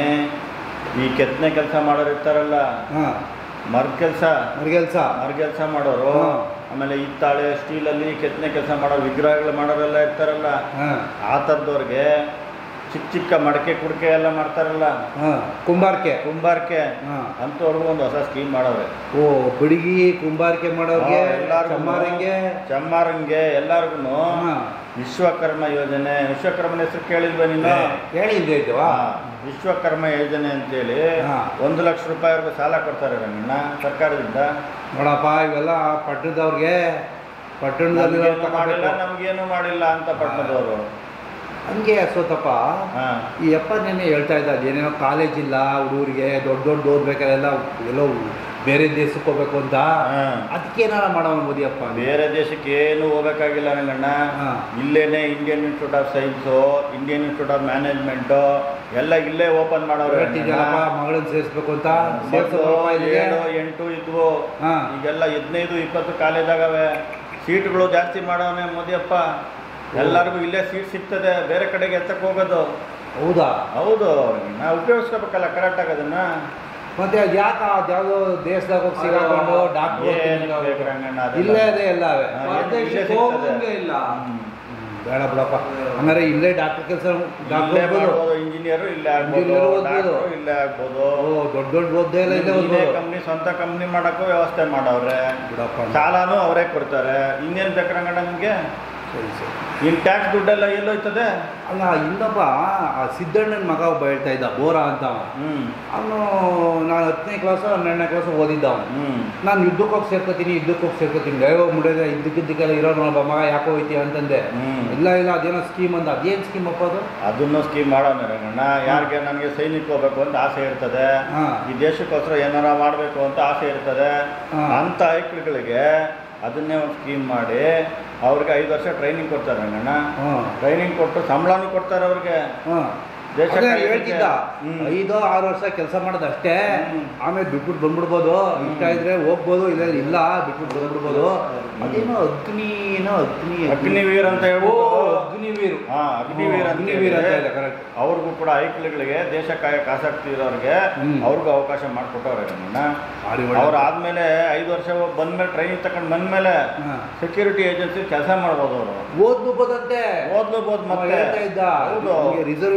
A: ಈ ಕೆತ್ತನೆ ಕೆಲಸ ಮಾಡೋರು ಇರ್ತಾರಲ್ಲ
B: ಹಾಂ
A: ಮರ್ ಕೆಲಸ
B: ಮರ್ಗೆಲ್ಸ
A: ಮರ್ ಕೆಲಸ ಮಾಡೋರು
B: ಹಾ.
A: ಆಮೇಲೆ ಹಿತ್ತಾಳೆ ಸ್ಟೀಲಲ್ಲಿ ಕೆತ್ತನೆ ಕೆಲಸ ಮಾಡೋ ವಿಗ್ರಹಗಳು ಮಾಡೋರೆಲ್ಲ ಇರ್ತಾರಲ್ಲ
B: ಹಾಂ
A: ಆ ಥರದವ್ರಿಗೆ ಚಿಕ್ಕ ಚಿಕ್ಕ ಮಡಕೆ ಕುಡಿಕೆ ಎಲ್ಲ ಮಾಡ್ತಾರಲ್ಲ
B: ಹಾಂ ಕುಂಬಾರ್ಕೆ
A: ಕುಂಬಾರ್ಕೆ
B: ಹಾಂ
A: ಅಂಥವ್ರಿಗೂ ಒಂದು ಹೊಸ ಸ್ಕೀಮ್ ಮಾಡವ್ರೆ
B: ಓ ಬಡಿಗಿ ಕುಂಬಾರಿಕೆ ಮಾಡೋರಿಗೆ
A: ಎಲ್ಲಾರ್ಗು
B: ಚಮ್ಮಾರಂಗೆ
A: ಚಮ್ಮಾರಂಗೆ ಎಲ್ಲಾರ್ಗು
B: ಹಾಂ
A: ವಿಶ್ವಕರ್ಮ ಯೋಜನೆ ವಿಶ್ವಕರ್ಮನ ಹೆಸರು ಕೇಳಿಲ್ವ ನೀನು
B: ಹೇಳಿಲ್ದೇ ಇದ್ದವಾ
A: ಹಾ, ವಿಶ್ವಕರ್ಮ ಯೋಜನೆ ಅಂತೇಳಿ
B: ಹಾ.
A: ಒಂದು ಲಕ್ಷ ರೂಪಾಯಿವರೆಗೂ ಸಾಲ ಕೊಡ್ತಾರೆ ರಂಗಣ್ಣ ಸರ್ಕಾರದಿಂದ
B: ನೋಡಪ್ಪ ಇವೆಲ್ಲ ಪಟ್ಟಣದವ್ರಿಗೆ ಪಟ್ಟಣದಲ್ಲಿ
A: ನಮ್ಗೇನು ಮಾಡಿಲ್ಲ ನಮ್ಗೇನು ಮಾಡಿಲ್ಲ ಅಂತ ಪಟ್ಟಣದವರು
B: ಹಂಗೆ ಅಸೋತಪ್ಪ
A: ಹಾ
B: ಈ ಅಪ್ಪ ನೆನ್ನೆ ಹೇಳ್ತಾ ಇದ್ದ ಅದೇನೇನೋ ಕಾಲೇಜ್ ಇಲ್ಲ ಹುಡುಗರಿಗೆ ದೊಡ್ಡ ದೊಡ್ಡ ಓದ್ಬೇಕಾರೆಲ್ಲ ಎಲ್ಲೋ ಬೇರೆ ದೇಶಕ್ಕೆ ಹೋಗ್ಬೇಕು ಅಂತ
A: ಹಾ.
B: ಅದಕ್ಕೇನಾರ ಮಾಡೋಣ ಮೋದಿಯಪ್ಪ ಅಂತ.
A: ಬೇರೆ ದೇಶಕ್ಕೆ ಏನು ಹೋಗ್ಬೇಕಾಗಿಲ್ಲ ರಂಗಣ್ಣ
B: ಹಾ.
A: ಇಲ್ಲೇನೆ Indian Institute of Science Indian Institute of Management ಎಲ್ಲ ಇಲ್ಲೇ ಓಪನ್ ಮಾಡವ್ರೆ
B: ಹೇಳ್ತಿದ್ಯಲ್ಲಪ್ಪ ಮಗಳನ್ನ ಸೇರಿಸ್ಬೇಕು ಅಂತ
A: ಮೊದ್ಲು
B: ಸೇರ್ಸೋದಪ್ಪ ಇಲ್ಲಿಗೆ.
A: ಏಳು ಎಂಟು ಇದ್ವು
B: ಹಾ.
A: ಈಗೆಲ್ಲ ಹದಿನೈದು ಇಪ್ಪತ್ತು ಕಾಲೇಜಾಗವೆ ಸೀಟ್ಗಳು ಜಾಸ್ತಿ ಮಾಡವನೆ ಮೋದಿಯಪ್ಪ ಎಲ್ಲರಿಗೂ ಇಲ್ಲೇ ಸೀಟ್ ಸಿಗ್ತದೆ ಬೇರೆ ಕಡೆಗೆ ಎತ್ತಕ್ಕೆ ಹೋಗೋದು
B: ಹೌದಾ
A: ಹೌದು ನಾವು ಉಪಯೋಗಿಸ್ಕೋಬೇಕಲ್ಲ ಕರೆಕ್ಟಾಗಿ ಅದನ್ನ
B: ಮತ್ತೆ ಅದು ಯಾಕೆ ಅದ್ಯಾವುದೋ ದೇಶದಾಗ ಹೋಗಿ ಸಿಗಾಕೊಂಡು
A: ಏನಕ್ಕೆ ಬೇಕು
B: ಡಾಕ್ಟರ್
A: ರಂಗಣ್ಣ ಅದೆಲ್ಲ?
B: ಇಲ್ಲೇ ಅದೇ ಎಲ್ಲ ಅವೆ
A: ಹಾ,
C: ಹೊರದೇಶಕ್ಕೆ
A: ಇಲ್ಲೇ ಸಿಗ್ತದೆ.
C: ಹೋಗಂಗೆ ಇಲ್ಲ
A: ಹ್ಮ್.
B: ಬೇಡ ಬಿಡಪ್ಪ ಹಂಗಾರೆ ಇಲ್ಲೇ ಡಾಕ್ಟರ್ ಕೆಲಸ
A: ಇಲ್ಲೇ
B: ಡಾಕ್ಟರ್
A: ಮಾಡ್ಬೋದು ಇಂಜಿನಿಯರ್ ಇಲ್ಲೇ ಆಗ್ಬೋದು
B: Engineer ಓದ್ಬೋದು.
A: ಡಾಕ್ಟ್ರು ಇಲ್ಲೇ ಆಗ್ಬೋದು
B: ಓ ದೊಡ್ಡ ದೊಡ್ಡ ಓದ್ದೇ ಇಲ್ಲ ಇಲ್ಲೇ
A: ಇದೇ
B: ಓದ್ಬೋದು
A: ಕಂಪ್ನಿ ಸ್ವಂತ ಕಂಪ್ನಿ ಮಾಡಕ್ಕೂ ವ್ಯವಸ್ಥೆ ಮಾಡವ್ರೆ
B: ಬಿಡಪ್ಪ
A: ಸಾಲನೂ ಅವರೇ ಕೊಡ್ತಾರೆ ಇನ್ನೇನು ಬೇಕು ರಂಗಣ್ಣ ನಿಮಗೆ
B: ಸರಿ ಸರಿ
A: ಇನ್ನು ಟ್ಯಾಕ್ಸ್ ದುಡ್ಡೆಲ್ಲ ಎಲ್ಲೋಯ್ತದೆ
B: ಅಲ್ಲ ಇನ್ನೊಬ್ಬ ಆ ಸಿದ್ದಣ್ಣನ ಮಗ ಒಬ್ಬ ಹೇಳ್ತಾ ಇದ್ದ ಬೋರ ಅಂತ ಅವ
A: ಹ್ಮ್
B: ಅವನು ನಾನು ಹತ್ತನೇ ಕ್ಲಾಸು ಹನ್ನೆರಡನೇ ಕ್ಲಾಸು ಓದಿದ್ದ ಅವನು
A: ಹ್ಮ್
B: ನಾನು ಯುದ್ಧಕ್ಕೆ ಹೋಗಿ ಸೇರ್ಕೋತೀನಿ ಯುದ್ಧಕ್ಕೆ ಹೋಗಿ ಸೇರ್ಕೋತೀನಿ ದೈವ ಮುಡಿದ್ರೆ ಇದ್ದಕ್ಕಿದ್ದಕ್ಕೆಲ್ಲ ಇರೋನು ಒಬ್ಬ ಮಗ ಯಾಕೋ ಹೋಯ್ತಿ ಅಂತಂದೆ
A: ಹ್ಮ್.
B: ಇಲ್ಲ ಇಲ್ಲ ಅದೇನೋ ಸ್ಕೀಮ್ ಅಂದ ಅದೇನು ಸ್ಕೀಮ್ ಅಪ್ಪ ಅದು
A: ಅದನ್ನು ಸ್ಕೀಮ್ ಮಾಡೋಣ ರಂಗಣ್ಣ ಯಾರಿಗೆ ನನಗೆ ಸೈನಿಕ ಹೋಗ್ಬೇಕು ಅಂತ ಆಸೆ ಇರ್ತದೆ
B: ಹಾ.
A: ಈ ದೇಶಕ್ಕೋಸ್ಕರ ಏನಾರ ಮಾಡಬೇಕು ಅಂತ ಆಸೆ ಇರ್ತದೆ
B: ಹಾ.
A: ಅಂತ ಐಕ್ಳುಗಳಿಗೆ ಅದನ್ನೇ ಒಂದು ಸ್ಕೀಮ್ ಮಾಡಿ ಅವ್ರಿಗೆ ಐದು ವರ್ಷ ಟ್ರೈನಿಂಗ್ ಕೊಡ್ತಾರೆ ರಂಗಣ್ಣ
B: ಹಾಂ
A: ಟ್ರೈನಿಂಗ್ ಕೊಟ್ಟು ಸಂಬಳನೂ ಕೊಡ್ತಾರೆ ಅವ್ರಿಗೆ
B: ಹಾಂ
A: ದೇಶ
B: ಅದೇ
A: ಕಾಯೋದಕ್ಕೆ.
B: ಹೇಳ್ತಿದ್ದ
A: ಹ್ಮ್.
B: ಐದು ಆರು ವರ್ಷ ಕೆಲಸ ಮಾಡೋದು ಅಷ್ಟೇ
A: ಹ್ಮ್.
B: ಆಮೇಲೆ ಬಿಟ್ಬಿಟ್ಟು ಬಂದ್ಬಿಡ್ಬೋದು ಇಷ್ಟ ಇದ್ರೆ ಹೋಗ್ಬೋದು ಇಲ್ಲ ಇಲ್ಲ ಬಿಟ್ಬಿಟ್ಟು ಬಂದ್ಬಿಡ್ಬೋದು ಅದೇನೋ ಅಗ್ನಿನೋ ಅಗ್ನಿ
A: ಅಗ್ನಿವೀರ್ ಅಂತ
B: ಓ
A: ಹೇಳ್ಬಿಟ್ಟು
B: ಅಗ್ನಿವೀರು
A: ಹಾ ಅಗ್ನಿವೀರ್ ಅಂತ
B: ಅಗ್ನಿವೀರ್ ಅಂತ
A: ಹೇಳಿ
B: ಇದೆ ಕರೆಕ್ಟ್
A: ಅವ್ರಿಗೂ ಕೂಡ ಐಕ್ಳುಗಳಿಗೆ ದೇಶ ಕಾಯಕ್ಕೆ ಆಸಕ್ತಿ ಇರೋರಿಗೆ
B: ಹ್ಮ್.
A: ಅವ್ರಿಗೂ ಅವಕಾಶ ಮಾಡಿಕೊಟ್ಟವ್ರೆ ರಂಗಣ್ಣ
B: ಭಾರಿ
A: ಅವ್ರು
B: ಒಳ್ಳೆ
A: ಆದ್ಮೇಲೆ ಐದು ವರ್ಷ ಬಂದ್ಮೇಲೆ ಟ್ರೈನಿಂಗ್ ತಗೊಂಡು ಬಂದ್ಮೇಲೆ
B: ಹಾಂ
A: ಸೆಕ್ಯೂರಿಟಿ ಏಜೆನ್ಸಿ ಕೆಲಸ ಮಾಡ್ಬೋದು ಅವರು
B: ಓದ್ಬೋದಂತೆ
A: ಓದ್ಲೂಬೋದು ಮತ್ತೆ
B: ಹೇಳ್ತಾ ಇದ್ದ
A: ಹೌದು
B: ರಿಸರ್ವೇಶನ್ ಏನೋ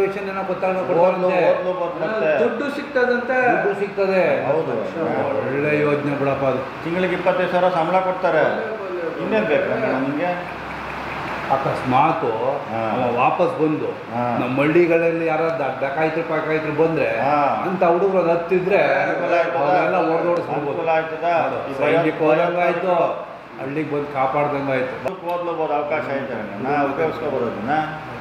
B: ಪತ್ರ
A: ಓದ್ಲು ಓದ್ಲು ಮತ್ತೆ
D: ದುಡ್ಡು ಸಿಗ್ತದಂತೆ
B: ದುಡ್ಡು ಸಿಗ್ತದೆ
A: ಹೌದು
B: ಒಳ್ಳೆ ಯೋಜನೆ ಬಿಡಪ್ಪ ಅದು
A: ತಿಂಗಳಿಗೆ ಇಪ್ಪತ್ತೈದು ಸಾವಿರ ಸಂಬಳ ಕೊಡ್ತಾರೆ ಇನ್ನೇನು ಬೇಕು ರಂಗಣ್ಣ ನಿಮಗೆ
B: ಅಕಸ್ಮಾತ್
A: ಹಾ.
B: ಅವ ವಾಪಸ್ ಬಂದು
A: ಹಾ.
B: ನಮ್ಮ ಹಳ್ಳಿಗಳಲ್ಲಿ ಯಾರ ಡಕಾಯ್ತರು ಪಾಕಾಯ್ತರು ಬಂದ್ರೆ
A: ಹಾ.
B: ಅಂತ ಹುಡುಗರು ಅದು ಹತ್ತಿದ್ರೆ
A: ಅನುಕೂಲ ಆಯ್ತದ?
B: ಅವರೆಲ್ಲ ಓಡೋಡಿಸ್ಬೋದು
A: ಅನುಕೂಲ ಆಯ್ತದ? ಈ ಭಯ-
B: ಸೈನ್ಯಕ್ಕೆ ಹೋದಂಗಾಯ್ತು ಹಳ್ಳಿಗೆ ಬಂದು ಕಾಪಾಡ್ದಂಗಾಯ್ತು
A: ಅದಕ್ಕೆ ಓದ್ಲಬೋದು ಅವಕಾಶ ಐತೆ ರಂಗಣ್ಣ ಉಪಯೋಗಿಸ್ಕೋಬೋದು ಅದನ್ನ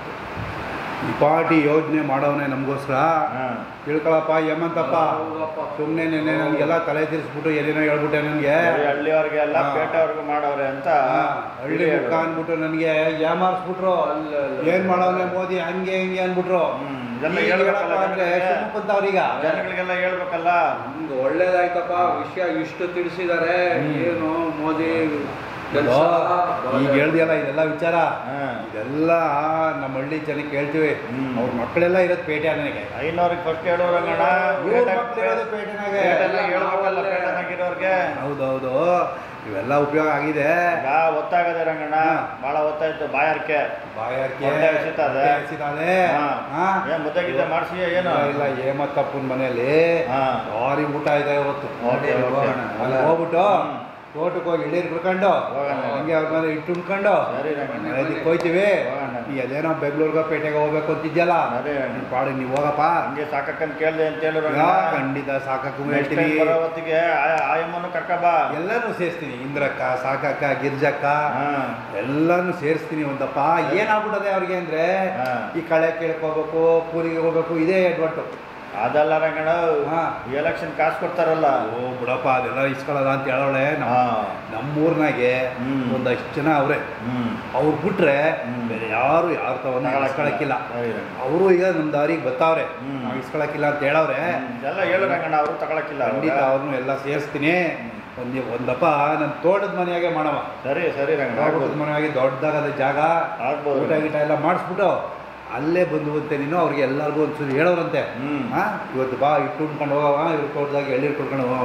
B: ಈ ಪಾರ್ಟಿ ಯೋಜನೆ ಮಾಡವನೆ ನಮಗೋಸ್ಕರ
A: ಹಾಂ
B: ತಿಳ್ಕೊಳಪ್ಪ ಹೇಮಂತಪ್ಪ
D: ಹೌದಪ್ಪ.
B: ಸುಮ್ಮನೆ ನೆನ್ನೆ ನನಗೆಲ್ಲ ತಲೆ ತಿರ್ಸ್ಬಿಟ್ಟು ಏನೇನೋ ಹೇಳ್ಬಿಟ್ಟೆ ನನಗೆ
A: ಬರೀ ಹಳ್ಳಿಯವ್ರಿಗೆ ಎಲ್ಲ
B: ಹಾ.
A: ಪೇಟೆಯವ್ರಿಗೆ ಮಾಡವ್ರೆ ಅಂತ
B: ಹಳ್ಳಿ ಮುಖ ಅಂದ್ಬಿಟ್ಟು ನನಗೆ ಯಾಮಾರಿಸ್ಬಿಟ್ರು
D: ಅಲ್ಲ, ಅಲ್ಲ.
B: ಏನ್ ಮಾಡವನೆ ಮೋದಿ ಹಂಗೆ ಹಿಂಗೆ ಅಂದ್ಬಿಟ್ರು
A: ಹ್ಮ್, ಇದೆಲ್ಲ
B: ಈಗ
A: ಹೇಳ್ಬೇಕಲ್ಲ
B: ಹೇಳಪ್ಪ ಅಂದ್ರೆ
A: ಜನಗಳಿಗೆ.
B: ಸುಮ್ನೆ ಕುಂತವ್ರೀಗ
A: ಜನಗಳಿಗೆಲ್ಲ ಹೇಳ್ಬೇಕಲ್ಲ
D: ನಮ್ಗೆ ಒಳ್ಳೇದಾಯ್ತಪ್ಪ ವಿಷಯ ಇಷ್ಟು ತಿಳಿಸಿದ್ದಾರೆ
B: ಹ್ಮ್.
D: ಏನು ಮೋದಿ
B: ಈಗ
D: ಕೆಲ್ಸ
B: ಈಗ ಹೇಳ್ದಿಯಲ್ಲ ಇದೆಲ್ಲ ವಿಚಾರ
A: ಹಾ.
B: ಇದೆಲ್ಲ ನಮ್ಮ ಹಳ್ಳಿ ಜನಕ್ಕೆ ಹೇಳ್ತೀವಿ
A: ಹ್ಮ್.
B: ಅವ್ರ ಮಕ್ಕಳೆಲ್ಲ ಇರೋದು ಪೇಟೆ ನನಗೆ
A: ಐನೂರಿಗೆ ಫಸ್ಟ್ ಹೇಳೋ ರಂಗಣ್ಣ
B: ಇವ್ರ ಮಕ್ಳು ಇರೋದು ಪೇಟೆನಾಗೆ.
A: ಪೇಟೆನಾಗ ಹೇಳ್ಬೇಕಲ್ಲ ಪೇಟೆನಾಗಿರೋರ್ಗೆ
B: ಹೌದೌದು ಇವೆಲ್ಲ ಉಪಯೋಗ ಆಗಿದೆ
A: ಈಗ ಒತ್ತಾಗದೆ ರಂಗಣ್ಣ
B: ಹಾ.
A: ಭಾಳ ಒತ್ತಾಯ್ತು ಬಾಯಾರಿಕೆ
B: ಬಾಯಾರಿಕೆ
A: ಹೊಟ್ಟೆ ಹಸಿತದೆ.
B: ಹೊಟ್ಟೆ ಹಸಿತದೆ.
A: ಹಾ.
B: ಹಾ.
A: ಏನ್ ಮುದ್ದೆ ಗಿದ್ದೆ ಮಾಡ್ಸಿ ಏನು
B: ಇಲ್ಲ, ಇಲ್ಲ ಹೇಮತ್ತಪ್ಪನ ಮನೆಯಲ್ಲಿ
A: ಹಾ.
B: ಭಾರಿ ಊಟ ಇದೆ ಇವತ್ತು
A: ಓಕೆ, ಓಕೆ.
B: ಅಲ್ಲಿ ಹೋಗ್ಬಿಟ್ಟು
A: ಹ್ಮ್.
B: ತೋಟಕ್ಕೆ ಹೋಗಿ ಇಳೀರ್ ಬಿಡ್ಕೊಂಡು
A: ಹೋಗೋಣ.
B: ಹಂಗೆ ಅವ್ರ ಮೇಲೆ ಇಟ್ಟು ಉಣ್ಕೊಂಡು
A: ಸರಿ ರಂಗಣ್ಣ.
B: ಅದಕ್ಕೆ ಹೋಯ್ತೀವಿ
A: ಹೋಗೋಣ.
B: ನೀ ಅದೇನೋ ಬೆಂಗಳೂರಿಗೆ ಪೇಟೆಗೆ ಹೋಗ್ಬೇಕು ಅಂತಿದ್ಯಲ್ಲ
A: ಅದೇ ರಂಗಣ್ಣ.
B: ನೀನ್ ಪಾಡು ನೀವು ಹೋಗಪ್ಪ
A: ಹಂಗೆ ಸಾಕಕ್ಕಂತ ಕೇಳ್ದೆ ಅಂತ ಹೇಳು
B: ಯಾ,
A: ರಂಗಣ್ಣ
B: ಖಂಡಿತ ಸಾಕಕ್ಕೂ
A: ನೆಕ್ಸ್ಟ್
B: ಹೇಳ್ತೀನಿ
A: ಟೈಮ್ ಬರೋ ಹೊತ್ತಿಗೆ ಆ- ಆಯಮ್ಮನ್ನು ಕರ್ಕಬಾ
B: ಎಲ್ಲಾನು ಸೇರಿಸ್ತೀನಿ ಇಂದ್ರಕ್ಕ ಸಾಕಕ್ಕ ಗಿರ್ಜಕ್ಕ
A: ಹಾ
B: ಎಲ್ಲಾನು ಸೇರಿಸ್ತೀನಿ ಒಂದಪ್ಪ ಏನಾಗ್ಬಿಟ್ಟದೆ ಅವ್ರಿಗೆ ಅಂದ್ರೆ
A: ಹಾ.
B: ಈ ಕಳೆ ಕೇಳ್ಕೋಬೇಕು ಕೂಲಿಗೆ ಹೋಗ್ಬೇಕು ಇದೇ ಎಡ್ವಟ್ಟು
A: ಅದಲ್ಲ ರಂಗಣ್ಣ
B: ಹಾ.
A: ಎಲೆಕ್ಷನ್ ಕಾಸು ಕೊಡ್ತಾರಲ್ಲ
B: ಓ ಬಿಡಪ್ಪ ಅದೆಲ್ಲ ಇಸ್ಕೊಳ್ಳೋದ ಅಂತ ಹೇಳೋಳೆ ನಮ್ಮ
A: ಹಾ.
B: ನಮ್ಮೂರ್ನಾಗೆ
A: ಹ್ಮ್.
B: ಒಂದಷ್ಟು ಜನ ಅವ್ರೆ
A: ಹ್ಮ್
B: ಅವ್ರು ಬಿಟ್ರೆ
A: ಹ್ಮ್.
B: ಬೇರೆ ಯಾರು ಯಾರ ತವನ್ನ ಇಸ್ಕೊಳಕ್ಕಿಲ್ಲ
A: ಸರಿ ರಂಗಣ್ಣ.
B: ಅವರು ಈಗ ನಮ್ಮ ದಾರಿಗೆ ಬರ್ತಾವ್ರೆ
A: ಹ್ಮ್.
B: ನಾವು ಇಸ್ಕೊಳಕ್ಕಿಲ್ಲ ಅಂತ ಹೇಳವ್ರೆ
A: ಹ್ಮ್. ಎಲ್ಲ ಹೇಳು ರಂಗಣ್ಣ ಅವರು ತಗೊಳಕಿಲ್ಲ
B: ಖಂಡಿತ ಅವ್ರನ್ನು ಎಲ್ಲ ಸೇರಿಸ್ತೀನಿ ಒಂದು ಒಂದಪ್ಪ ನನ್ನ ತೋಟದ ಮನೆಯಾಗೆ ಮಾಡವ
A: ಸರಿ ಸರಿ ರಂಗಣ್ಣ
B: ತೋಟದ
A: ಆಗ್ಬೋದು.
B: ಮನೆಯಾಗೆ ದೊಡ್ಡದಾಗದ ಜಾಗ
A: ಆಗ್ಬೋದು.
B: ಊಟ ಗೀಟ ಎಲ್ಲ ಮಾಡಿಸ್ಬಿಟ್ಟು ಅಲ್ಲೇ ಬಂದು ಬಂತೆ ನೀನು ಅವ್ರಿಗೆ ಎಲ್ಲರಿಗೂ ಒಂದ್ಸರಿ ಹೇಳೋರಂತೆ
A: ಹ್ಮ್.
B: ಹಾ ಇವತ್ತು ಬಾ ಇಟ್ಟು ಉಣ್ಕೊಂಡು ಹೋಗವ ಇವ್ರ ತೋಟದಾಗ ಎಳ್ನೀರು ಕೊಡ್ಕೊಂಡು ಹೋಗವ